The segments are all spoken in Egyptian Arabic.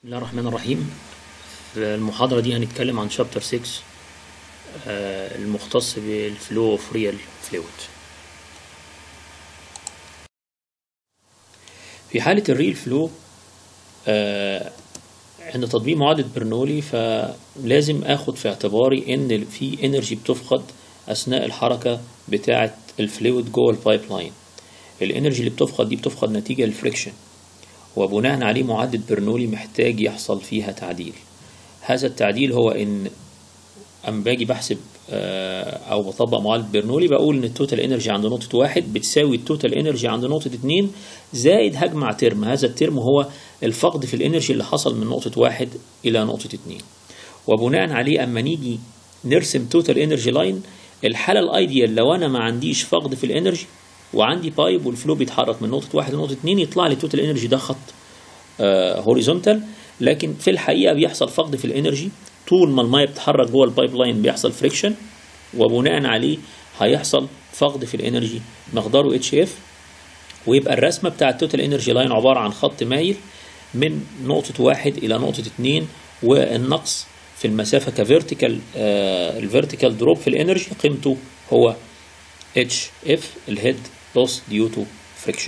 بسم الله الرحمن الرحيم في المحاضرة دي هنتكلم عن شابتر 6 آه، المختص بالفلو اوف ريال فلويد في حالة الريل فلو آه، عند تطبيق معادلة برنولي فلازم اخد في اعتباري ان في انرجي بتفقد اثناء الحركة بتاعة الفلويد جوه البايب لاين الانرجي اللي بتفقد دي بتفقد نتيجة للفريكشن وبناء عليه معادلة برنولي محتاج يحصل فيها تعديل هذا التعديل هو ان اما باجي بحسب آه، او بطبق معادلة برنولي بقول ان التوتال انرجي عند نقطة واحد بتساوي التوتال انرجي عند نقطة اتنين زائد هجمع ترم هذا الترم هو الفقد في الانرجي اللي حصل من نقطة واحد الى نقطة اتنين وبناء عليه اما نيجي نرسم توتال انرجي لاين الحالة الايديال لو انا ما عنديش فقد في الانرجي وعندي بايب والفلو بيتحرك من نقطة واحد لنقطة اتنين يطلع لي توتال انرجي ده خط هوريزونتال لكن في الحقيقة بيحصل فقد في الانرجي طول ما المية بتتحرك جوه البايب لاين بيحصل فريكشن وبناء عليه هيحصل فقد في الانرجي مقداره اتش اف ويبقى الرسمة بتاع التوتال انرجي لاين عبارة عن خط مايل من نقطة واحد إلى نقطة اتنين والنقص في المسافة كفيرتيكال الفيرتيكال دروب في الانرجي قيمته هو اتش اف الهيد لوس ديو تو فريكشن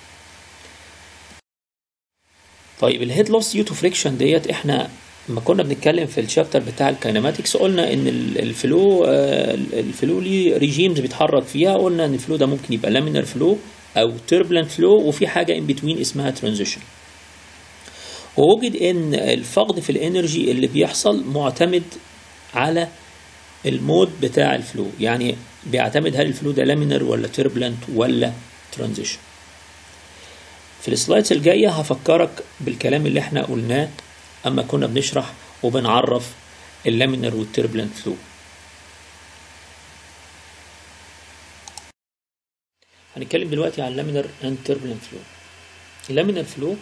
طيب الهيد لوس ديو تو فريكشن ديت احنا لما كنا بنتكلم في الشابتر بتاع الكاينماتكس قلنا ان ال- الفلو آه، الفلو ليه ريجيمز بيتحرك فيها قلنا ان الفلو ده ممكن يبقى لامينر فلو او تربلنت فلو وفي حاجه ان بتوين اسمها ترانزيشن ووجد ان الفقد في الانرجي اللي بيحصل معتمد على المود بتاع الفلو يعني بيعتمد هل الفلو ده لامينر ولا تربلنت ولا ترانزيشن في السلايدز الجايه هفكرك بالكلام اللي احنا قلناه اما كنا بنشرح وبنعرف اللامينر والتربلنت فلو هنتكلم دلوقتي عن اللامينر اند تربلنت فلو اللامينر فلو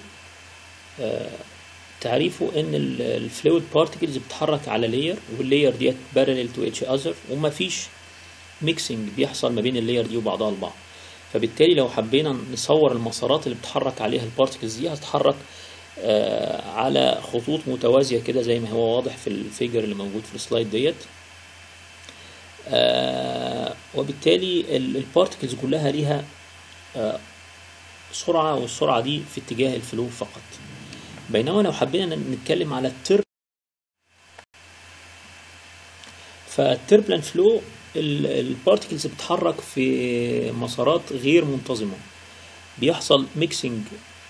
تعريفه ان الفلويد بارتكلز بتتحرك على لاير واللاير ديت بارلل تو اتش اذر وما فيش ميكسنج بيحصل ما بين اللاير دي وبعضها البعض فبالتالي لو حبينا نصور المسارات اللي بتتحرك عليها البارتكلز دي هتتحرك آه، على خطوط متوازية كده زي ما هو واضح في الفيجر اللي موجود في السلايد ديت آه، وبالتالي البارتكلز كلها ليها آه، سرعة والسرعة دي في اتجاه الفلو فقط بينما لو حبينا نتكلم على التر فالتربلنت فلو البارتكلز بتتحرك في مسارات غير منتظمة بيحصل ميكسنج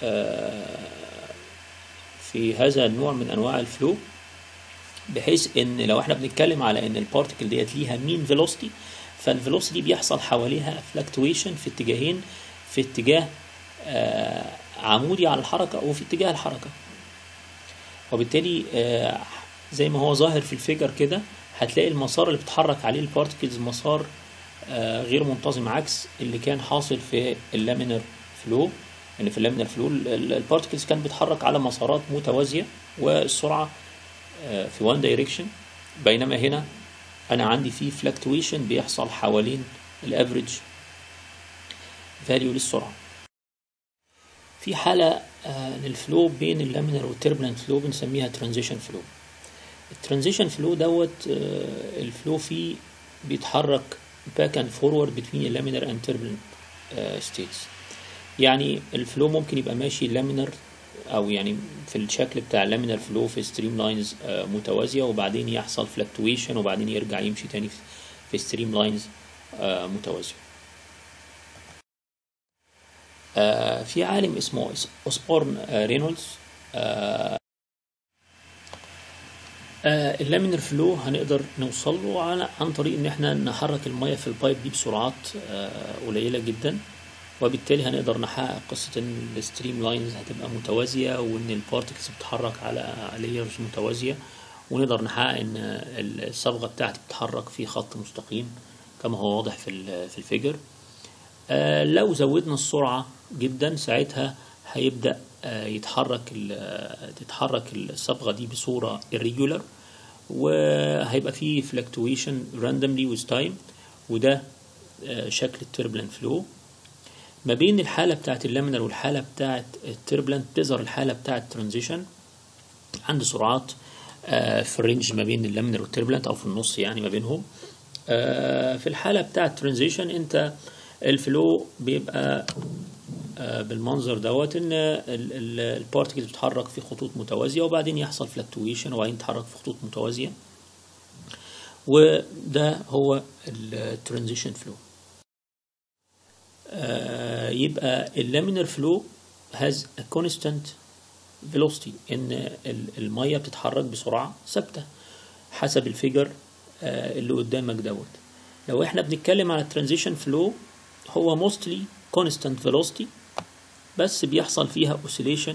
في هذا النوع من انواع الفلو بحيث ان لو احنا بنتكلم على ان البارتكل ديت ليها مين فيلوسيتي فالفيلوسيتي بيحصل حواليها فلكتويشن في اتجاهين في اتجاه آه، عمودي على الحركة وفي اتجاه الحركة وبالتالي آه، زي ما هو ظاهر في الفيجر كده هتلاقي المسار اللي بتتحرك عليه البارتكلز مسار آه، غير منتظم عكس اللي كان حاصل في اللامينر فلو ان في اللامينر فلو البارتكلز كانت بتتحرك على مسارات متوازية والسرعة آه، في وان دايركشن بينما هنا انا عندي في فلكتويشن بيحصل حوالين الافريج فاليو للسرعة في حالة آه، للفلو بين اللامينر والتربلنت فلو بنسميها ترانزيشن فلو الترانزيشن فلو دوت آه، الفلو فيه بيتحرك باك اند فورورد بتوين اللامينر اند تربلنت ستيتس يعني الفلو ممكن يبقى ماشي لامينر او يعني في الشكل بتاع اللامينر فلو في ستريم لاينز متوازيه وبعدين يحصل فلكتويشن وبعدين يرجع يمشي تاني في- في ستريم لاينز متوازيه آه، في عالم اسمه اوسبورن آه، رينولدز آه، آه، اللامينر فلو هنقدر نوصل له على عن طريق ان احنا نحرك الميه في البايب دي بسرعات آه، قليله جدا وبالتالي هنقدر نحقق قصه ان الستريم لاينز هتبقى متوازيه وان البارتكلز بتتحرك على لايرز متوازيه ونقدر نحقق ان الصبغه بتاعتي بتتحرك في خط مستقيم كما هو واضح في ال- في الفيجر آه، لو زودنا السرعة جدا ساعتها هيبدأ آه، يتحرك ال- تتحرك الصبغة دي بصورة irregular وهيبقى فيه fluctuation randomly with time وده آه، شكل التربلنت فلو ما بين الحالة بتاعت اللامينر والحالة بتاعت التربلنت تظهر الحالة بتاعت ترانزيشن عندي سرعات آه، في الرينج ما بين اللامينر والتربلنت او في النص يعني ما بينهم آه، في الحاله بتاعه الترانزيشن انت الفلو بيبقى آه، بالمنظر دوت ان البارتكلز بتتحرك في خطوط متوازيه وبعدين يحصل فلكتويشن وبعدين تتحرك في خطوط متوازيه وده هو الترانزيشن فلو يبقى اللامينر فلو has a constant velocity ان ال- الميه بتتحرك بسرعه ثابته حسب الفيجر آه، اللي قدامك دوت لو احنا بنتكلم على الترانزيشن فلو هو mostly constant velocity بس بيحصل فيها oscillation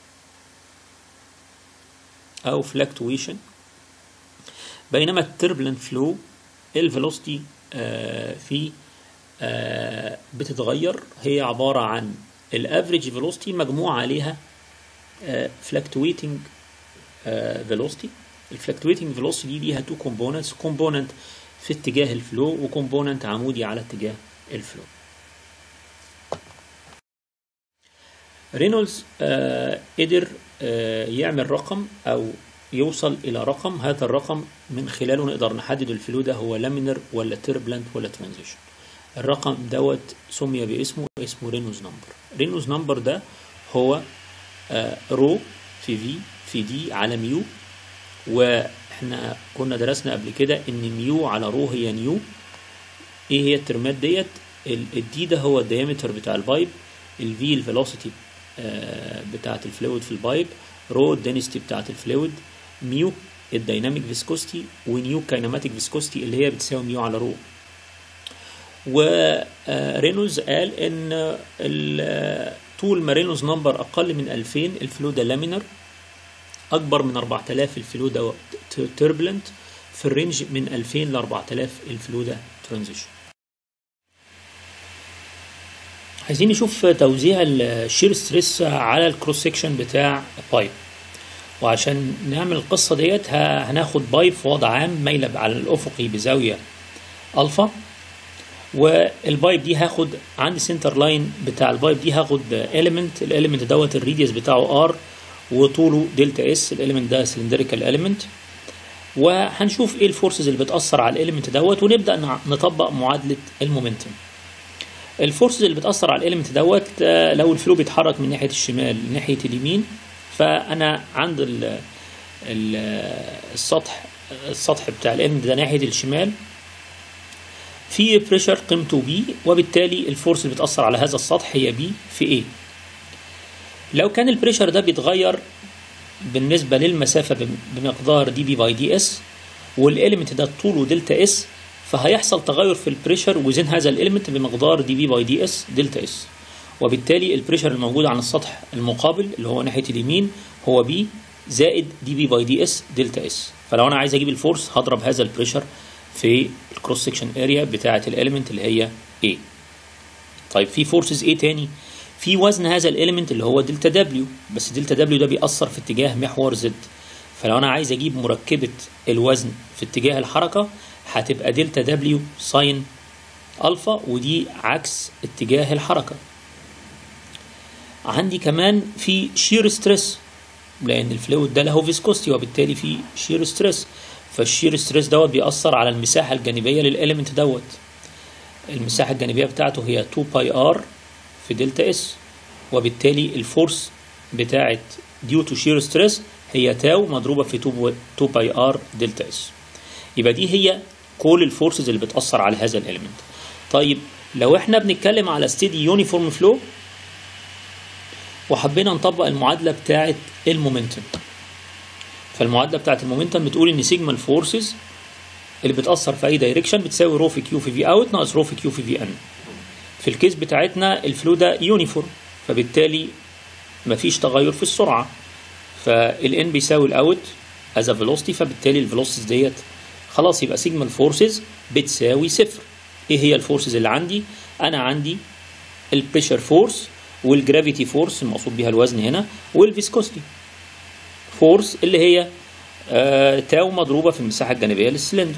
او fluctuation بينما التربلنت فلو الفيلوسيتي في آه، بتتغير هي عبارة عن الافريج فيلوسيتي مجموع عليها فلكتويتنج فيلوسيتي الفلكتويتنج فيلوسيتي دي ليها تو كومبوننتس كومبوننت في اتجاه الفلو وكومبوننت عمودي على اتجاه الفلو رينولدز آه، قدر آه، يعمل رقم او يوصل الى رقم هذا الرقم من خلاله نقدر نحدد الفلو ده هو لامينر ولا تربلنت ولا ترانزيشن الرقم دوت سمي باسمه اسمه رينوز نمبر رينوز نمبر ده هو آه، رو في في في دي على ميو واحنا كنا درسنا قبل كده ان ميو على رو هي نيو ايه هي الترمات ديت ال- الدي ده هو الديامتر بتاع البايب الفي الفيلوسيتي بتاعت الفلويد في البايب رو الدنستي بتاعت الفلويد ميو الديناميك فيسكوستي ونيو كايناماتيك فيسكوستي اللي هي بتساوي ميو على رو ورينولدز قال ان ال- طول ما رينولدز نمبر اقل من 2000 الفلو ده لامينر اكبر من 4000 الفلو ده تربلنت في الرينج من 2000 ل 4000 الفلو ده ترانزيشن عايزين نشوف توزيع الشير ستريس على الكروس سيكشن بتاع بايب وعشان نعمل القصة ديت ه- هناخد بايب في وضع عام مايلة على الأفقي بزاوية ألفا والبايب دي هاخد عندي سنتر لاين بتاع البايب دي هاخد اليمنت الاليمنت دوت الريديوس بتاعه ار وطوله دلتا اس الاليمنت ده سلندريكال اليمنت وهنشوف ايه الفورسز اللي بتاثر على الاليمنت دوت ونبدا نع- نطبق معادله المومنتم الفورسز اللي بتاثر على الاليمنت دوت آه، لو الفلو بيتحرك من ناحيه الشمال ناحيه اليمين فانا عند ال ال السطح السطح بتاع الاليمنت ده ناحيه الشمال في بريشر قيمته بي وبالتالي الفورس اللي بتاثر على هذا السطح هي بي في ايه لو كان البريشر ده بيتغير بالنسبه للمسافه بم- بمقدار دي بي باي دي اس والاليمنت ده طوله دلتا اس فهيحصل تغير في البريشر وزن هذا الاليمنت بمقدار دي بي باي دي اس دلتا اس وبالتالي البريشر الموجود على السطح المقابل اللي هو ناحيه اليمين هو بي زائد دي بي باي دي اس دلتا اس فلو انا عايز اجيب الفورس هضرب هذا البريشر في الكروس سكشن اريا بتاعه الاليمنت اللي هي A طيب في فورسز ايه تاني في وزن هذا الاليمنت اللي هو دلتا دبليو بس دلتا دبليو ده بيأثر في اتجاه محور زد فلو انا عايز اجيب مركبة الوزن في اتجاه الحركة هتبقى دلتا دبليو ساين الفا ودي عكس اتجاه الحركة عندي كمان في شير ستريس لان الفلويد ده له فيسكوستي وبالتالي في شير ستريس فالشير ستريس دوت بيأثر على المساحة الجانبية للإليمنت دوت المساحة الجانبية بتاعته هي 2 باي ار في دلتا اس وبالتالي الفورس بتاعت ديو تو شير ستريس هي تاو مضروبة في 2 باي ار دلتا اس يبقى دي هي كل الفورسز اللي بتأثر على هذا الإليمنت طيب لو احنا بنتكلم على ستيدي يونيفورم فلو وحبينا نطبق المعادلة بتاعت المومنتم فالمعادلة بتاعت المومنتم بتقول ان سيجما الفورسز اللي بتأثر في اي دايركشن بتساوي رو في كيو في في اوت ناقص رو في كيو في في ان في الكيس بتاعتنا الفلو ده يونيفورم فبالتالي مفيش تغير في السرعة فالان بيساوي الاوت از فيلوسيتي فبالتالي الفيلوسيتيز ديت خلاص يبقى سيجما الفورسز بتساوي صفر ايه هي الفورسز اللي عندي انا عندي البريشر فورس والجرافيتي فورس المقصود بيها الوزن هنا والفيسكوستي فورس اللي هي آه تاو مضروبة في المساحة الجانبية للسلندر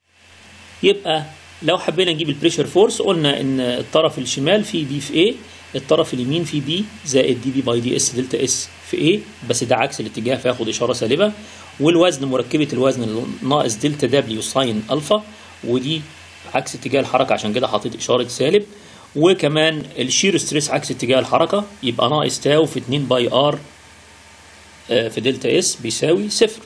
يبقى لو حبينا نجيب البريشر فورس قلنا ان الطرف الشمال فيه بي في A الطرف اليمين في بي زائد دي بي باي دي اس دلتا اس في ايه بس ده عكس الاتجاه فياخد اشاره سالبه والوزن مركبه الوزن ناقص دلتا دبليو ساين الفا ودي عكس اتجاه الحركه عشان كده حطيت اشاره سالب وكمان الشير ستريس عكس اتجاه الحركه يبقى ناقص تاو في 2 باي ار في دلتا اس بيساوي صفر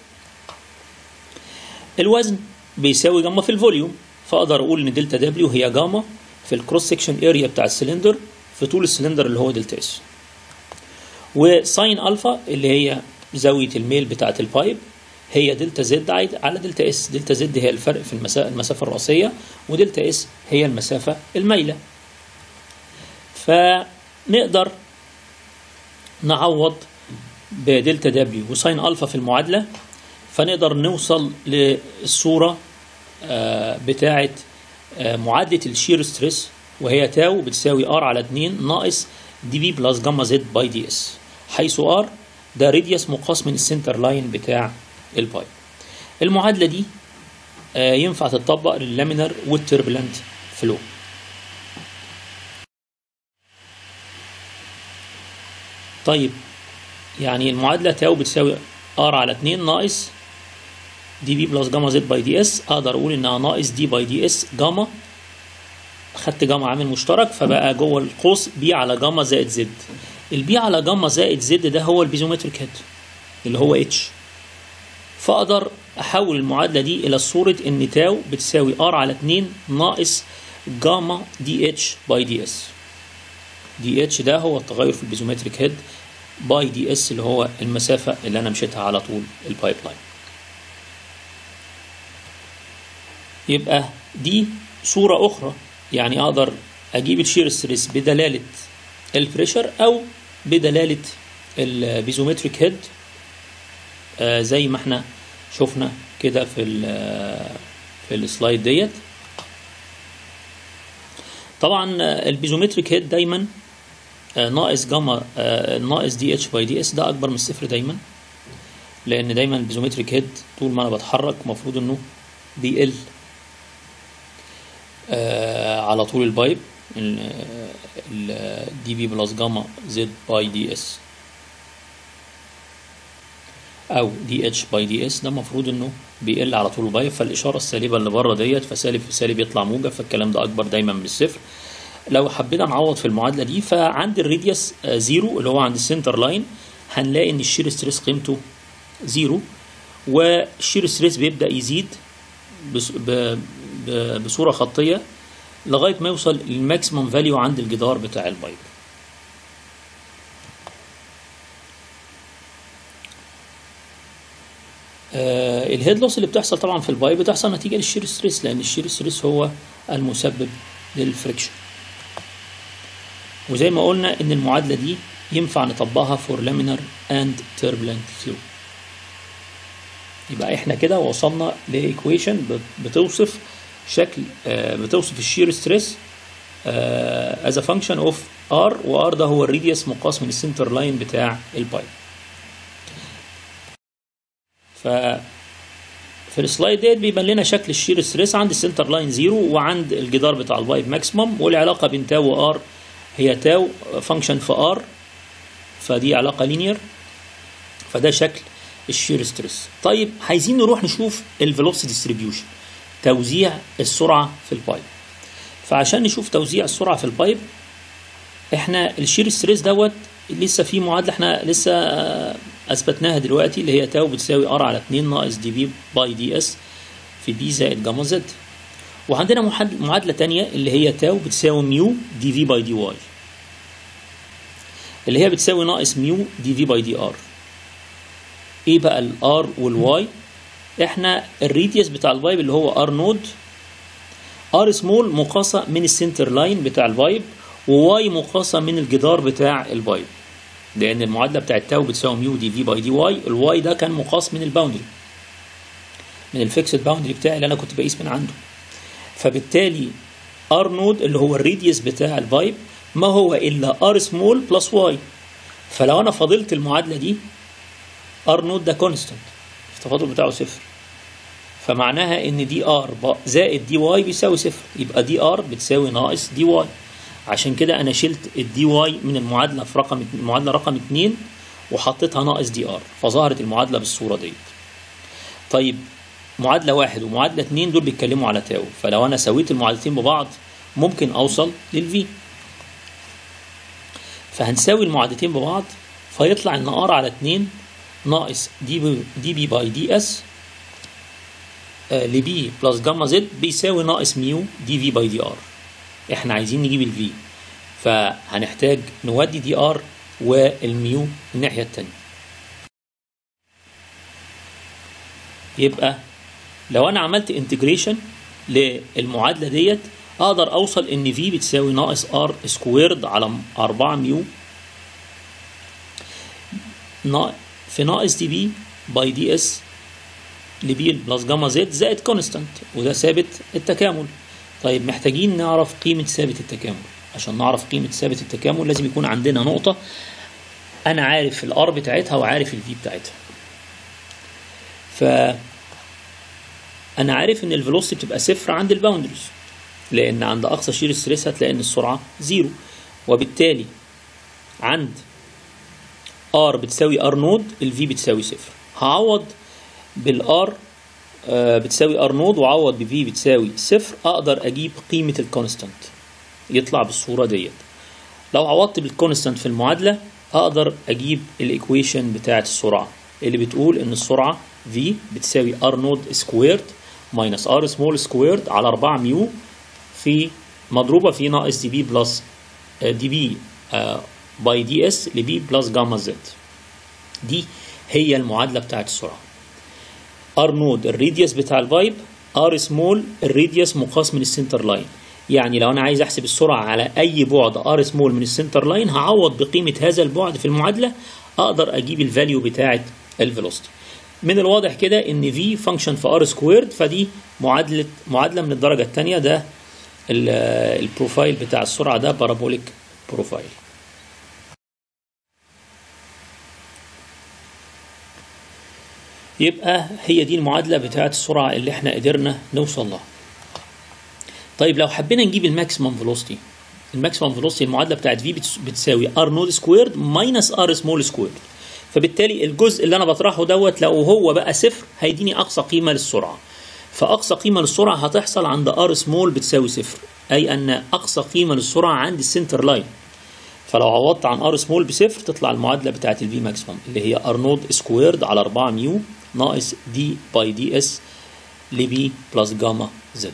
الوزن بيساوي جاما في الفوليوم فاقدر اقول ان دلتا دبليو هي جاما في الكروس سكشن اريا بتاع السلندر في طول السلندر اللي هو دلتا اس وساين الفا اللي هي زاويه الميل بتاعه البايب هي دلتا زد على دلتا اس دلتا زد هي الفرق في المسافه المسافه الراسيه ودلتا اس هي المسافه المايله فنقدر نعوض بدلتا دبليو وساين الفا في المعادله فنقدر نوصل للصوره بتاعه معادله الشير ستريس وهي تاو بتساوي ار على 2 ناقص دي بي بلس جاما زد باي دي اس حيث ار ده راديوس مقاس من السنتر لاين بتاع البايب المعادله دي ينفع تطبق لللامينر والتربلنت فلو طيب يعني المعادله تاو بتساوي ار على 2 ناقص دي بي بلس جاما زد باي دي اس اقدر اقول انها ناقص دي باي دي اس جاما خدت جاما عامل مشترك فبقى جوه القوس بي على جاما زائد زد البي على جاما زائد زد ده هو البيزومتريك هيد اللي هو اتش فاقدر احول المعادله دي الى صوره ان تاو بتساوي ار على 2 ناقص جاما دي اتش باي دي اس دي اتش ده هو التغير في البيزومتريك هيد باي دي اس اللي هو المسافه اللي انا مشيتها على طول البايب لاين يبقى دي صورة أخرى يعني أقدر أجيب الشير ستريس بدلالة البريشر أو بدلالة البيزومتريك هيد آه زي ما احنا شفنا كده في في السلايد ديت طبعا البيزومتريك هيد دايما آه ناقص جاما آه ناقص دي اتش باي دي اس ده اكبر من الصفر دايما لان دايما البيزومتريك هيد طول ما انا بتحرك المفروض انه بيقل آه على طول البايب الدي بي بلس جاما زد باي دي اس او دي اتش باي دي اس ده المفروض انه بيقل على طول البايب فالاشاره السالبه اللي بره ديت فسالب في سالب يطلع موجب فالكلام ده اكبر دايما من الصفر لو حبينا نعوض في المعادله دي فعند الراديوس آه زيرو اللي هو عند السنتر لاين هنلاقي ان الشير ستريس قيمته زيرو والشير ستريس بيبدا يزيد بس ب بصوره خطيه لغايه ما يوصل للماكسيمم فاليو عند الجدار بتاع البايب آه الهيد لوس اللي بتحصل طبعا في البايب بتحصل نتيجه للشير ستريس لان الشير ستريس هو المسبب للفريكشن وزي ما قلنا ان المعادله دي ينفع نطبقها فور لامينر اند تربلنت فلو يبقى احنا كده وصلنا لايكويشن بتوصف شكل آه بتوصف الشير ستريس از ا فانكشن اوف ار وار ده هو الريديوس مقاس من السنتر لاين بتاع البايب ف في السلايد ديت بيبان لنا شكل الشير ستريس عند السنتر لاين زيرو وعند الجدار بتاع البايب ماكسيمم والعلاقه بين تاو وار هي تاو فانكشن في ار فدي علاقه لينير فده شكل الشير ستريس طيب عايزين نروح نشوف الفيلوسيتي ديستريبيوشن توزيع السرعه في البايب فعشان نشوف توزيع السرعه في البايب احنا الشير ستريس دوت لسه في معادله احنا لسه اثبتناها دلوقتي اللي هي تاو بتساوي ار على 2 ناقص دي بي باي دي اس في بي زائد جاما زد وعندنا معادله تانية اللي هي تاو بتساوي ميو دي في باي دي واي اللي هي بتساوي ناقص ميو دي في باي دي ار ايه بقى الار والواي احنا الريديوس بتاع الفايب اللي هو ار نود ار سمول مقاسه من السنتر لاين بتاع الفايب وواي مقاسه من الجدار بتاع الفايب لان المعادله بتاعت تاو بتساوي ميو دي في باي دي واي الواي ده كان مقاس من الباوندري من الفيكسد باوندري بتاعي اللي انا كنت بقيس من عنده فبالتالي ار نود اللي هو الريديوس بتاع الفايب ما هو الا ار سمول بلس واي فلو انا فضلت المعادله دي ار نود ده كونستانت التفاضل بتاعه صفر فمعناها ان دي ار زائد دي واي بيساوي صفر يبقى دي ار بتساوي ناقص دي واي عشان كده انا شلت الدي واي من المعادله في رقم المعادله رقم 2 وحطيتها ناقص دي ار فظهرت المعادله بالصوره ديت طيب معادله واحد ومعادله اتنين دول بيتكلموا على تاو فلو انا سويت المعادلتين ببعض ممكن اوصل للفي فهنساوي المعادلتين ببعض فيطلع ان ار على 2 ناقص دي بي دي بي باي دي اس آه لبي بلس جاما زد بيساوي ناقص ميو دي في باي دي ار احنا عايزين نجيب الفي فهنحتاج نودي دي ار والميو الناحيه الثانيه يبقى لو انا عملت انتجريشن للمعادله ديت اقدر اوصل ان في بتساوي ناقص ار سكويرد على 4 ميو في ناقص دي بي باي دي اس لبي بلس جاما زد زائد كونستانت وده ثابت التكامل طيب محتاجين نعرف قيمة ثابت التكامل عشان نعرف قيمة ثابت التكامل لازم يكون عندنا نقطة أنا عارف الار بتاعتها وعارف الفي بتاعتها ف أنا عارف إن الفيلوسيتي بتبقى صفر عند الباوندريز لأن عند أقصى شير ستريس هتلاقي إن السرعة زيرو وبالتالي عند ار بتساوي ار نود الفي بتساوي صفر هعوض بالار آه بتساوي ار نود وعوض بفي بتساوي صفر اقدر اجيب قيمه الكونستانت يطلع بالصوره ديت لو عوضت بالكونستانت في المعادله اقدر اجيب الايكويشن بتاعه السرعه اللي بتقول ان السرعه في بتساوي ار نود سكويرد ماينس ار سمول سكويرد على 4 ميو في مضروبه في ناقص دي بي بلس دي بي باي دي اس لبي بلس جاما زد دي هي المعادله بتاعت السرعه ار نود الراديوس بتاع الفايب ار سمول الراديوس مقاس من السنتر لاين يعني لو انا عايز احسب السرعه على اي بعد ار سمول من السنتر لاين هعوض بقيمه هذا البعد في المعادله اقدر اجيب الفاليو بتاعه الفيلوسيتي من الواضح كده ان في فانكشن في ار سكويرد فدي معادله معادله من الدرجه الثانيه ده البروفايل بتاع السرعه ده بارابوليك بروفايل يبقى هي دي المعادلة بتاعت السرعة اللي احنا قدرنا نوصل لها. طيب لو حبينا نجيب الماكسيمم فيلوسيتي الماكسيمم فيلوسيتي المعادلة بتاعت في بتساوي ار نود سكويرد ماينس ار سمول سكويرد. فبالتالي الجزء اللي انا بطرحه دوت لو هو بقى صفر هيديني اقصى قيمة للسرعة. فاقصى قيمة للسرعة هتحصل عند ار سمول بتساوي صفر اي ان اقصى قيمة للسرعة عند السنتر لاين. فلو عوضت عن ار سمول بصفر تطلع المعادله بتاعت الفي ماكسيموم اللي هي ار نود سكويرد على 4 ميو ناقص دي باي دي اس لبي بلس جاما زد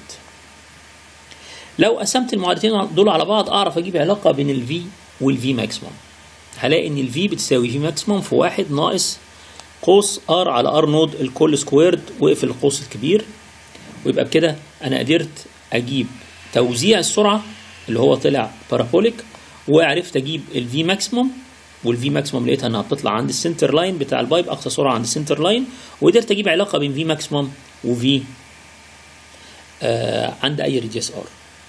لو قسمت المعادلتين دول على بعض اعرف اجيب علاقه بين الفي والفي ماكسيموم هلاقي ان الفي بتساوي في ماكسيموم في واحد ناقص قوس ار على ار نود الكل سكويرد واقفل القوس الكبير ويبقى بكده انا قدرت اجيب توزيع السرعه اللي هو طلع بارابوليك وعرفت اجيب الفي ماكسيموم والفي ماكسيموم لقيتها انها بتطلع عند السنتر لاين بتاع البايب اقصى سرعه عند السنتر لاين وقدرت اجيب علاقه بين في ماكسيموم وفي آه عند اي ريديوس ار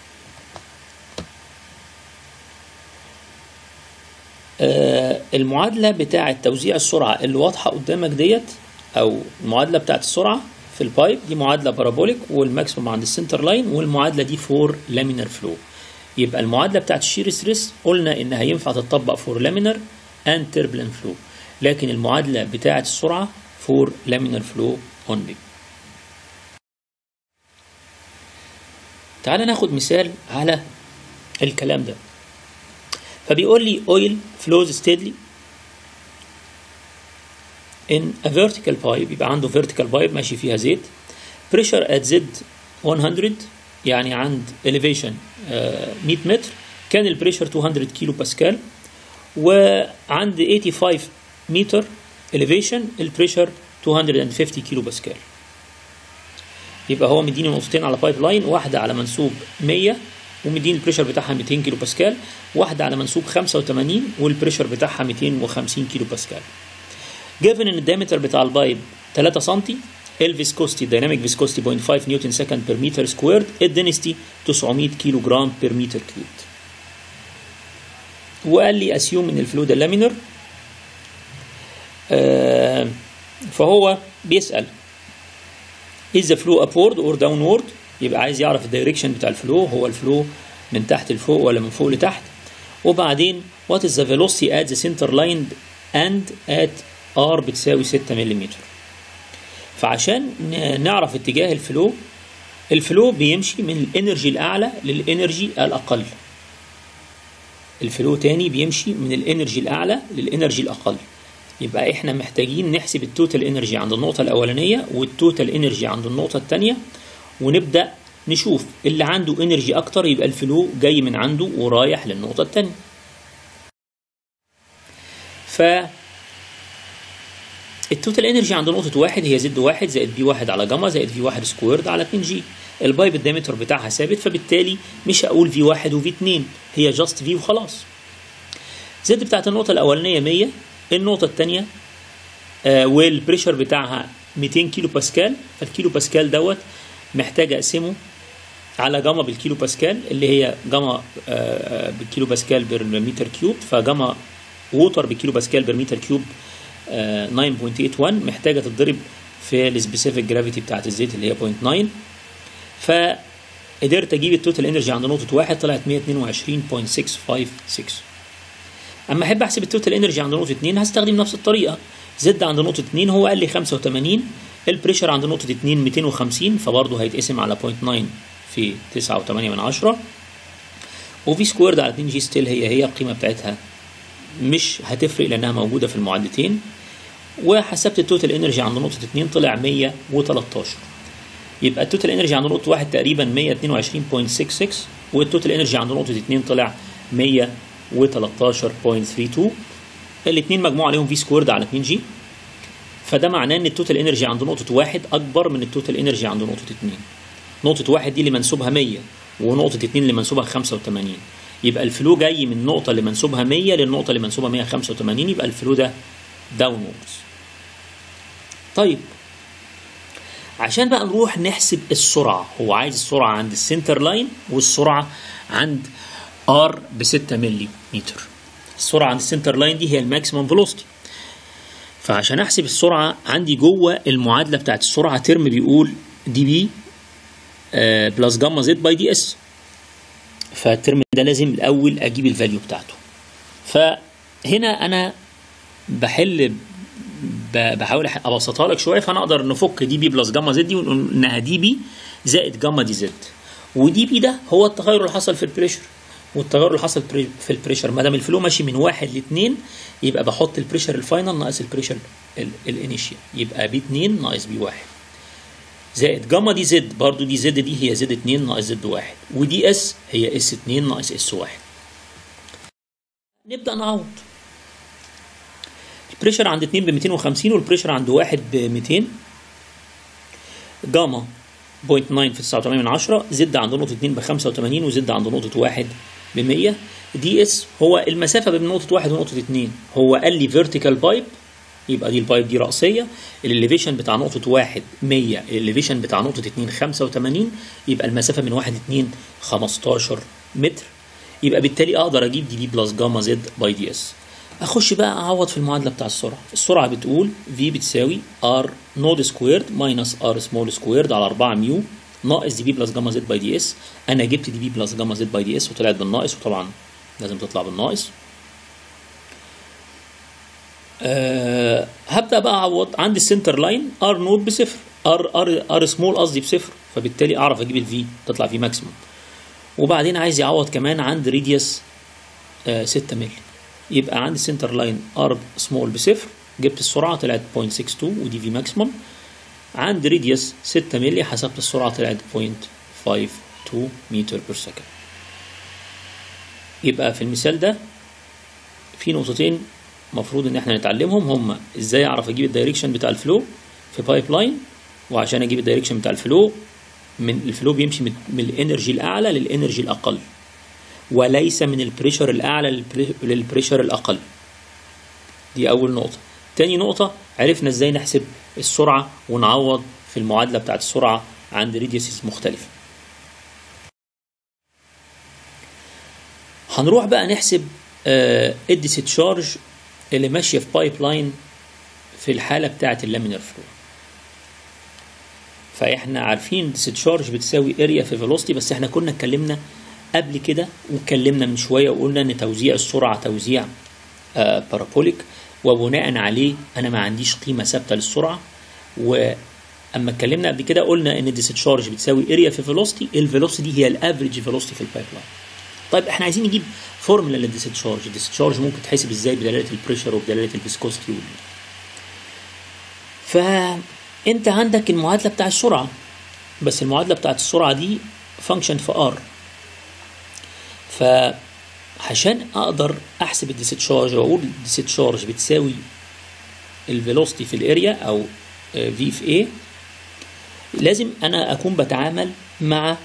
آه المعادله بتاعه توزيع السرعه اللي واضحه قدامك ديت او المعادله بتاعه السرعه في البايب دي معادله بارابوليك والماكسيموم عند السنتر لاين والمعادله دي فور لامينر فلو يبقى المعادله بتاعت الشير ستريس قلنا انها ينفع تطبق فور لامينر اند تربلنت فلو لكن المعادله بتاعت السرعه فور لامينر فلو اونلي تعال ناخد مثال على الكلام ده فبيقول لي oil flows steadily in a vertical pipe يبقى عنده vertical pipe ماشي فيها زيت pressure at Z 100 يعني عند elevation 100 متر كان البريشر 200 كيلو باسكال وعند 85 متر elevation البريشر 250 كيلو باسكال يبقى هو مديني نقطتين على بايب لاين واحده على منسوب 100 ومديني البريشر بتاعها 200 كيلو باسكال واحده على منسوب 85 والبريشر بتاعها 250 كيلو باسكال جيفن ان الدايمتر بتاع البايب 3 سم الفيسكوستي دايناميك فيسكوستي 0.5 نيوتن سكند بير متر سكويرد الدنستي 900 كيلو جرام بير متر كيوبد وقال لي اسيوم ان الفلو ده لامينر آه فهو بيسال is the flow upward or downward يبقى عايز يعرف الدايركشن بتاع الفلو هو الفلو من تحت لفوق ولا من فوق لتحت وبعدين what is the velocity at the center line and at r بتساوي 6 ملم فعشان نعرف اتجاه الفلو الفلو بيمشي من الانرجي الاعلى للانرجي الاقل الفلو تاني بيمشي من الانرجي الاعلى للانرجي الاقل يبقى احنا محتاجين نحسب التوتال انرجي عند النقطة الأولانية والتوتال انرجي عند النقطة الثانية ونبدأ نشوف اللي عنده انرجي أكتر يبقى الفلو جاي من عنده ورايح للنقطة الثانية. ف التوتال انرجي عند نقطة واحد هي زد واحد زائد بي واحد على جاما زائد في واحد سكويرد على 2 جي. البايب الدايمتر بتاعها ثابت فبالتالي مش هقول في واحد وفي اتنين هي جاست في وخلاص. زد بتاعت النقطة الأولانية 100 النقطة الثانية آه والبريشر بتاعها 200 كيلو باسكال فالكيلو باسكال دوت محتاج اقسمه على جاما بالكيلو باسكال اللي هي جاما آه بالكيلو باسكال بر متر كيوب فجاما ووتر بالكيلو باسكال بر متر كيوب آه 9.81 محتاجه تتضرب في السبيسيفيك جرافيتي بتاعت الزيت اللي هي 0.9 فقدرت اجيب التوتال انرجي عند نقطه واحد طلعت 122.656 اما احب احسب التوتال انرجي عند نقطه 2 هستخدم نفس الطريقه زد عند نقطه 2 هو قال لي 85 البريشر عند نقطه 2 250 فبرضه هيتقسم على 0.9 في 9.8 من 10 وفي سكويرد على 2 جي ستيل هي هي القيمه بتاعتها مش هتفرق لانها موجوده في المعادلتين وحسبت التوتال انرجي عند نقطه 2 طلع 113 يبقى التوتال انرجي عند نقطه 1 تقريبا 122.66 والتوتال انرجي عند نقطه 2 طلع 100 و13.32 الاثنين مجموع عليهم في سكويرد على 2 جي فده معناه ان التوتال انرجي عند نقطة واحد أكبر من التوتال انرجي عند نقطة اتنين. نقطة واحد دي اللي منسوبها 100 ونقطة اتنين اللي منسوبها 85 يبقى الفلو جاي من النقطة اللي منسوبها 100 للنقطة اللي منسوبها 185 يبقى الفلو ده داونوردز. طيب عشان بقى نروح نحسب السرعة هو عايز السرعة عند السنتر لاين والسرعة عند ار ب 6 ملي متر السرعه عند السنتر لاين دي هي الماكسيمم فيلوسيتي فعشان احسب السرعه عندي جوه المعادله بتاعت السرعه ترم بيقول دي بي آه بلس جاما زد باي دي اس فالترم ده لازم الاول اجيب الفاليو بتاعته فهنا انا بحل بحاول ابسطها لك شويه فنقدر نفك دي بي بلس جاما زد دي ونقول انها دي بي زائد جاما دي زد ودي بي ده هو التغير اللي حصل في البريشر والتغير اللي حصل في البريشر ما دام الفلو ماشي من واحد لاثنين يبقى بحط البريشر الفاينل ناقص البريشر الانيشيال يبقى بي 2 ناقص بي 1 زائد جاما دي زد برضو دي زد دي هي زد 2 ناقص زد 1 ودي اس هي اس 2 ناقص اس 1 نبدا نعوض البريشر عند 2 ب 250 والبريشر عند 1 ب 200 جاما 0.9 في 9.8 من 10 زد عند نقطة 2 ب 85 وزد عند نقطة 1 ب 100 دي اس هو المسافة بين نقطة 1 ونقطة 2 هو قال لي فيرتيكال بايب يبقى دي البايب دي رأسية الاليفيشن بتاع نقطة 1 100 الاليفيشن بتاع نقطة 2 85 يبقى المسافة من 1 ل 2 15 متر يبقى بالتالي اقدر اجيب دي بي بلس جاما زد باي دي اس اخش بقى اعوض في المعادله بتاع السرعه السرعه بتقول في بتساوي ار نود سكويرد ماينس ار سمول سكويرد على 4 ميو ناقص دي بي بلس جاما زد باي دي اس انا جبت دي بي بلس جاما زد باي دي اس وطلعت بالناقص وطبعا لازم تطلع بالناقص أه هبدا بقى اعوض عندي السنتر لاين ار نود بصفر ار ار ار سمول قصدي بصفر فبالتالي اعرف اجيب الفي تطلع في ماكسيموم وبعدين عايز يعوض كمان عند ريديوس أه 6 مللي يبقى عندي سنتر لاين ار سمول بصفر جبت السرعه طلعت 0.62 ودي في ماكسيموم عند ريديوس 6 مللي حسبت السرعه طلعت 0.52 متر بير سكند يبقى في المثال ده في نقطتين المفروض ان احنا نتعلمهم هم ازاي اعرف اجيب الدايركشن بتاع الفلو في بايب لاين وعشان اجيب الدايركشن بتاع الفلو من الفلو بيمشي من الانرجي الاعلى للانرجي الاقل وليس من البريشر الاعلى للبريشر الاقل دي اول نقطه تاني نقطه عرفنا ازاي نحسب السرعه ونعوض في المعادله بتاعت السرعه عند ريديوسز مختلفه هنروح بقى نحسب ادس تشارج اللي ماشيه في بايب لاين في الحاله بتاعت اللامينر فلو فاحنا عارفين ديستشارج بتساوي اريا في فيلوسيتي بس احنا كنا اتكلمنا قبل كده واتكلمنا من شويه وقلنا ان توزيع السرعه توزيع آه بارابوليك وبناء عليه انا ما عنديش قيمه ثابته للسرعه واما اتكلمنا قبل كده قلنا ان الديستشارج بتساوي اريا في فيلوسيتي الفيلوسيتي دي هي الافريج فيلوسيتي في البايب لاين طيب احنا عايزين نجيب فورمولا للديستشارج الديستشارج ممكن تحسب ازاي بدلاله البريشر وبدلاله الفيسكوستي فانت عندك المعادله بتاع السرعه بس المعادله بتاعت السرعه دي فانكشن في ار فعشان اقدر احسب الديستشارج واقول الديستشارج بتساوي الفيلوسيتي في الاريا او في في ايه لازم انا اكون بتعامل مع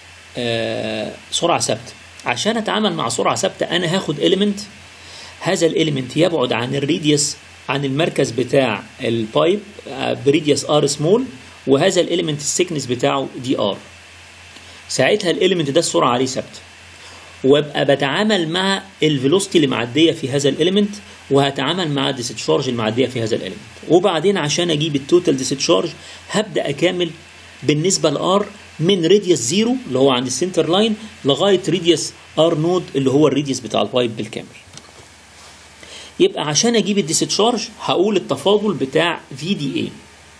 سرعه ثابته عشان اتعامل مع سرعه ثابته انا هاخد اليمنت هذا الاليمنت يبعد عن الريديوس عن المركز بتاع البايب بريديوس ار سمول وهذا الاليمنت السكنس بتاعه دي ار ساعتها الاليمنت ده السرعه عليه ثابته وابقى بتعامل مع الفيلوسيتي اللي معديه في هذا الاليمنت وهتعامل مع الديستشارج المعديه في هذا الاليمنت وبعدين عشان اجيب التوتال ديستشارج هبدا اكامل بالنسبه لار من راديوس زيرو اللي هو عند السنتر لاين لغايه راديوس ار نود اللي هو الراديوس بتاع البايب بالكامل يبقى عشان اجيب الديستشارج هقول التفاضل بتاع في دي اي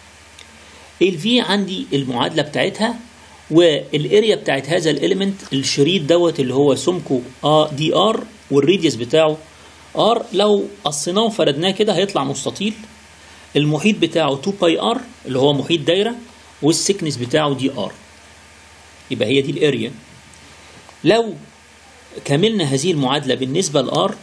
الفي عندي المعادله بتاعتها والاريا بتاعت هذا الاليمنت الشريط دوت اللي هو سمكه دي ار والريديوس بتاعه ار لو قصيناه وفردناه كده هيطلع مستطيل المحيط بتاعه 2 باي ار اللي هو محيط دايره والسكنس بتاعه دي ار يبقى هي دي الاريا لو كملنا هذه المعادله بالنسبه لار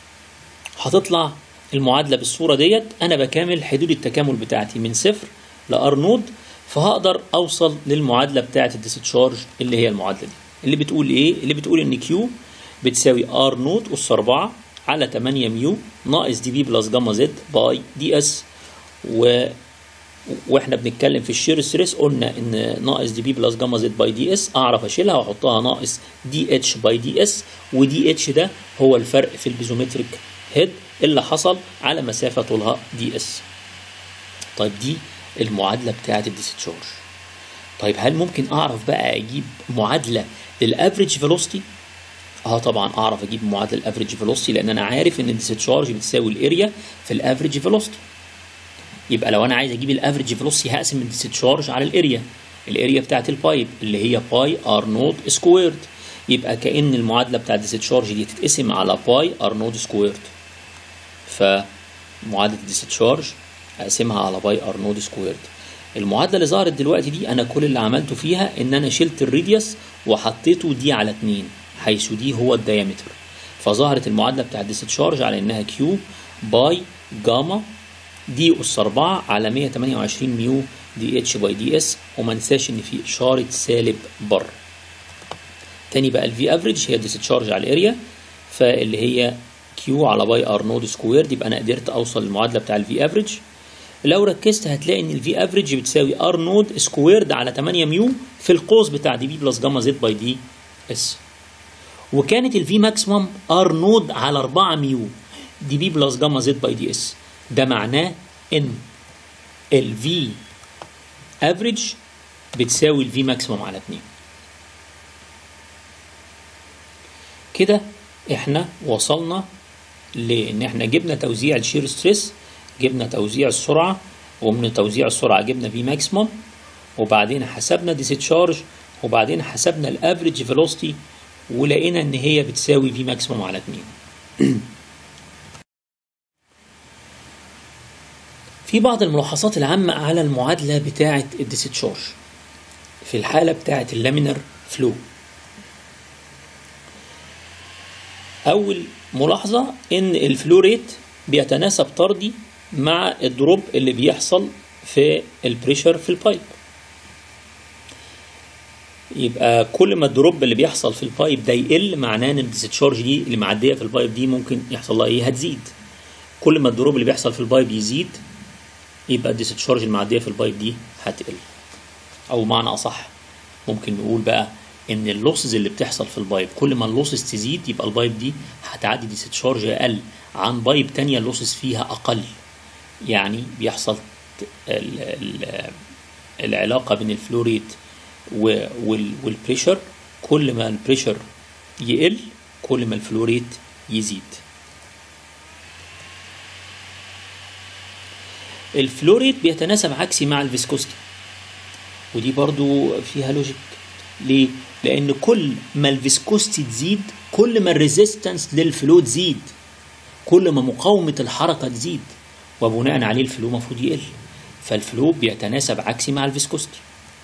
هتطلع المعادله بالصوره ديت انا بكامل حدود التكامل بتاعتي من صفر لار نود فهقدر اوصل للمعادله بتاعه الديستشارج اللي هي المعادله دي اللي بتقول ايه اللي بتقول ان كيو بتساوي ار نود اس 4 على 8 ميو ناقص دي بي بلس جاما زد باي دي اس و واحنا بنتكلم في الشير ستريس قلنا ان ناقص دي بي بلس جاما زد باي دي اس اعرف اشيلها واحطها ناقص دي اتش باي دي اس ودي اتش ده هو الفرق في البيزومتريك هيد اللي حصل على مسافه طولها دي اس طيب دي المعادله بتاعه الديستشارج طيب هل ممكن اعرف بقى اجيب معادله للافريج فيلوسيتي اه طبعا اعرف اجيب معادله الافريج فيلوسيتي لان انا عارف ان الديستشارج بتساوي الاريا في الافريج فيلوسيتي يبقى لو انا عايز اجيب الافريج فيلوسيتي هقسم الديستشارج على الاريا الاريا بتاعت البايب اللي هي باي ار نود سكويرد يبقى كأن المعادله بتاعت الديستشارج دي تتقسم على باي ار نود سكويرد فمعادله الديستشارج اقسمها على باي ار نود سكويرد المعادله اللي ظهرت دلوقتي دي انا كل اللي عملته فيها ان انا شلت الريديوس وحطيته دي على 2 حيث دي هو الديامتر فظهرت المعادله بتاع الديستشارج على انها كيو باي جاما دي اس 4 على 128 ميو دي اتش باي دي اس وما ننساش ان في اشاره سالب بره تاني بقى الفي افريج هي الديستشارج على الاريا فاللي هي كيو على باي ار نود سكويرد يبقى انا قدرت اوصل للمعادله بتاع الفي افريج لو ركزت هتلاقي ان الفي افريج بتساوي ار نود سكويرد على 8 ميو في القوس بتاع دي بي بلس جاما زد باي دي اس وكانت الفي ماكسيمم ار نود على 4 ميو دي بي بلس جاما زد باي دي اس ده معناه ان الفي افريج بتساوي الفي ماكسيمم على 2 كده احنا وصلنا لان احنا جبنا توزيع الشير ستريس جبنا توزيع السرعه ومن توزيع السرعه جبنا في ماكسيموم وبعدين حسبنا ديستشارج وبعدين حسبنا الافريج فيلوسيتي ولقينا ان هي بتساوي في ماكسيموم على 2 في بعض الملاحظات العامة على المعادلة بتاعة الديستشارج في الحالة بتاعة اللامينر فلو أول ملاحظة إن الفلو ريت بيتناسب طردي مع الدروب اللي بيحصل في البريشر في البايب يبقى كل ما الدروب اللي بيحصل في البايب ده يقل معناه ان الديستشارج دي اللي معديه في البايب دي ممكن يحصل لها ايه هتزيد كل ما الدروب اللي بيحصل في البايب يزيد يبقى الديستشارج المعديه في البايب دي هتقل او معنى اصح ممكن نقول بقى ان اللوسز اللي بتحصل في البايب كل ما اللوسز تزيد يبقى البايب دي هتعدي ديستشارج اقل عن بايب تانية اللوسز فيها اقل يعني بيحصل ال ال العلاقه بين الفلوريت والبريشر كل ما البريشر يقل كل ما الفلو ريت يزيد الفلو ريت بيتناسب عكسي مع الفيسكوستي ودي برضو فيها لوجيك ليه؟ لأن كل ما الفيسكوستي تزيد كل ما الريزيستنس للفلو تزيد كل ما مقاومة الحركة تزيد وبناء عليه الفلو المفروض يقل فالفلو بيتناسب عكسي مع الفيسكوستي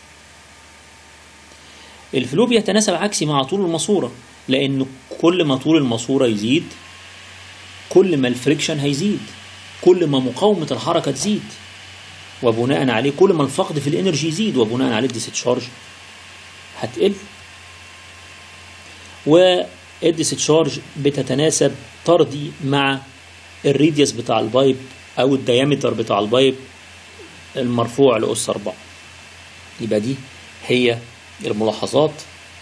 الفلو بيتناسب عكسي مع طول الماسورة لأن كل ما طول الماسورة يزيد كل ما الفريكشن هيزيد كل ما مقاومة الحركة تزيد وبناء عليه كل ما الفقد في الانرجي يزيد وبناء عليه الديستشارج هتقل والديستشارج بتتناسب طردي مع الريديوس بتاع البايب او الديامتر بتاع البايب المرفوع لأس 4 يبقى دي هي الملاحظات